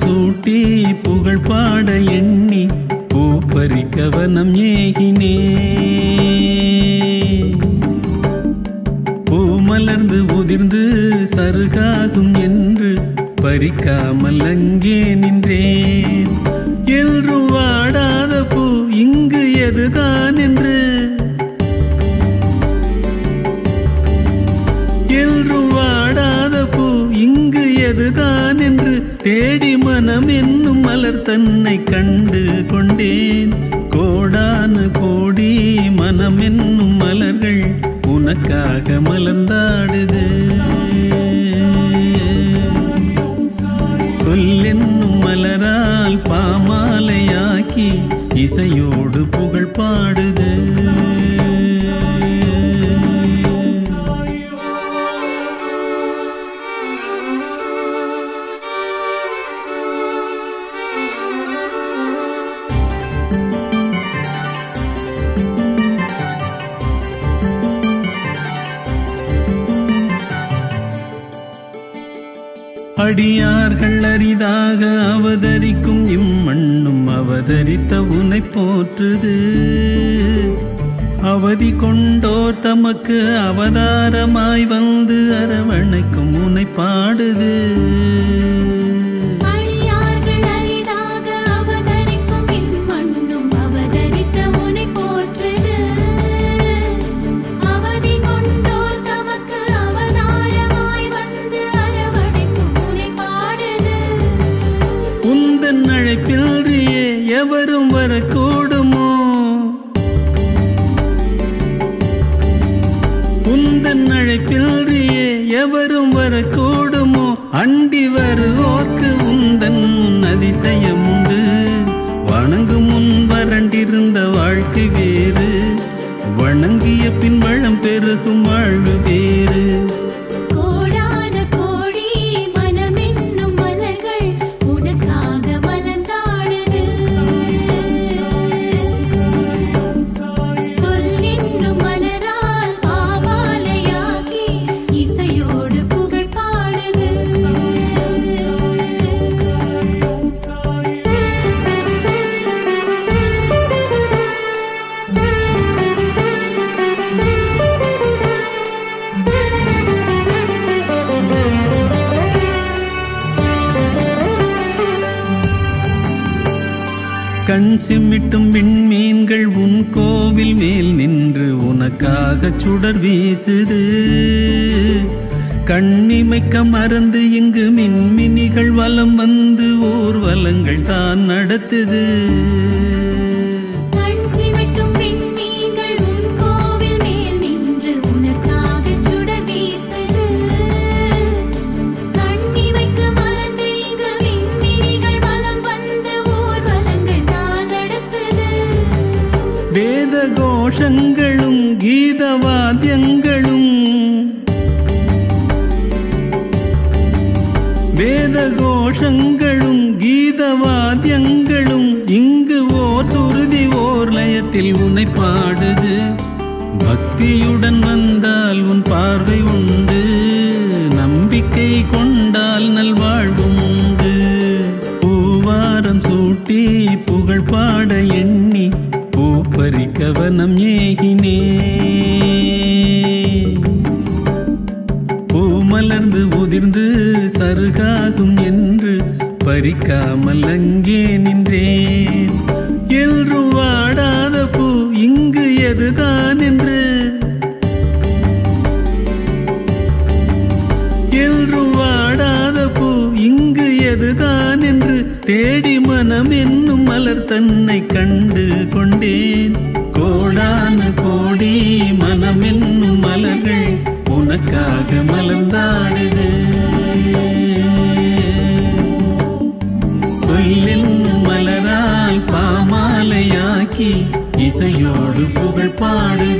சூட்டி புகழ் பாட எண்ணி பூ பறிக்க வனம் ஏகினே பூ மலர்ந்து உதிர்ந்து சருகாகும் என்று பறிக்காமல் அங்கே நின்றேன் எல்றும் வாடாத பூ இங்கு எதுதான் என்று எல்றும் வாடாத பூ இங்கு எதுதான் என்று தேடி மனம் என்னும் மலர் தன்னை கண்டு கொண்டேன் கோடானு கோடி மனம் என்னும் மலர்கள் உனக்காக மலர்ந்தாடுது சொல்லென்னும் மலரால் பாமாலையாக்கி இசையோடு புகழ் பாடுது அடியார்கள் அரிதாக அவதரிக்கும் இம்மண்ணும் அவதரித்த உனை போற்றுது அவதி கொண்டோர் தமக்கு அவதாரமாய் வந்து அரவணைக்கும் உனை பாடுது அடியார்கள் அரிதாக அவதரிக்கும் இம்மண்ணும் அவதரித்த உனை போற்றுது. அவதி கொண்டோர் தமக்கு அவதாரமாய் வந்து அரவணைக்கும் உனை பாடுது. உந்தன் அழைப்பில்றியே எவரும் வரக்கூடுமோ உந்தன் அழைப்பில்றியே எவரும் வரக்கூடுமோ அண்டி வருவோர்க்கு உந்தன் முன் அதிசயம் உண்டு வணங்கும் முன் வறண்டிருந்த வாழ்க்கை வேறு வணங்கிய பின் வளம் பெருகும் வாழ்வு வேறு கோடான கோடி மனமென்னும் மலர்கள் உனக்காக மலர்ந்தாடுது. சொல்லென்னும் மலரால் பாமாலையாக்கி இசையோடு புகழ் பாடுது. கண் சிமிட்டும் விண்மீன்கள் உன் கோவில் மேல் நின்று உனக்காக சுடர் வீசுது கண்ணிமைக்க மறந்து இங்கு மின்மினிகள் வலம் வந்து ஊர்வலங்கள் தான் நடத்துது கண் சிமிட்டும் விண்மீன்கள் உன் கோவில் மேல் நின்று உனக்காக சுடர் வீசுது. கண்ணிமைக்க மறந்து இங்கு விண்மீன்கள் வலம் வந்து ஊர்வலங்கள் தான் நடத்துது. வேத கோஷங்களும் கீத வாத்தியங்களும் வேத கோஷங்களும் கீத வாத்தியங்களும் இங்கு ஓர் சுருதி ஓர் லயத்தில் உன்னை பாடுது பக்தியுடன் வந்தால் உன் பார்வை உண்டு நம்பிக்கை கொண்டால் நல்வாழ்வும் உண்டு பூவாரம் சூட்டி புகழ் பாட எண்ணி பூ பறிக்க வனம் ஏகினே பூ மலர்ந்து உதிர்ந்து சருகாகும் என்று பறிக்காமல் அங்கே நின்றேன் எல்றும் வாடாத பூ இங்கு எதுதான் என்று எல்றும் வாடாத பூ இங்கு எதுதான் என்று தேடி மனம் என்னும் மலர் தன்னை கண்டு கொண்டேன் கோடான கோடி மனம் என்னும் மலர்கள் உனக்காக மலர்ந்தாடுது சொல்லென்னும் மலரால் பாமாலையாக்கி இசையோடு புகழ் பாடுது